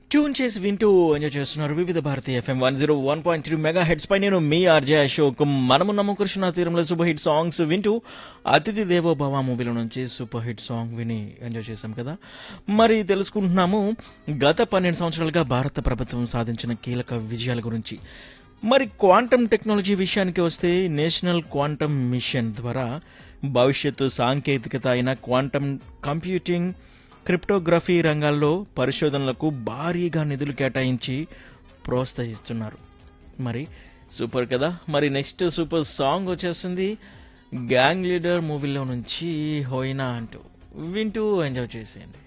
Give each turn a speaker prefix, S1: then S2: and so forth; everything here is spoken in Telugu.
S1: ట్యూన్ చేసి వింటూ ఎంజాయ్ చేస్తున్నారు Vividh Bharati FM one zero one point three megahertz పై నేను మీ ఆర్జే అశోక్ మనము నమ్ము కృష్ణ తీరంలో సూపర్ హిట్ సాంగ్స్ వింటూ అతిథి దేవో భవ మూవీలో నుంచి సూపర్ హిట్ సాంగ్ విని ఎంజాయ్ చేశాం కదా మరి తెలుసుకుంటున్నాము గత పన్నెండు సంవత్సరాలుగా భారత ప్రభుత్వం సాధించిన కీలక విజయాల గురించి మరి క్వాంటమ్ టెక్నాలజీ విషయానికి వస్తే నేషనల్ క్వాంటమ్ మిషన్ ద్వారా భవిష్యత్తు సాంకేతికత అయిన క్వాంటమ్ కంప్యూటింగ్ క్రిప్టోగ్రఫీ రంగాల్లో పరిశోధనలకు భారీగా నిధులు కేటాయించి ప్రోత్సహిస్తున్నారు మరి సూపర్ కదా మరి నెక్స్ట్ సూపర్ సాంగ్ వచ్చేస్తుంది గ్యాంగ్ లీడర్ మూవీలో నుంచి హోయినా అంటూ వింటూ ఎంజాయ్ చేసేయండి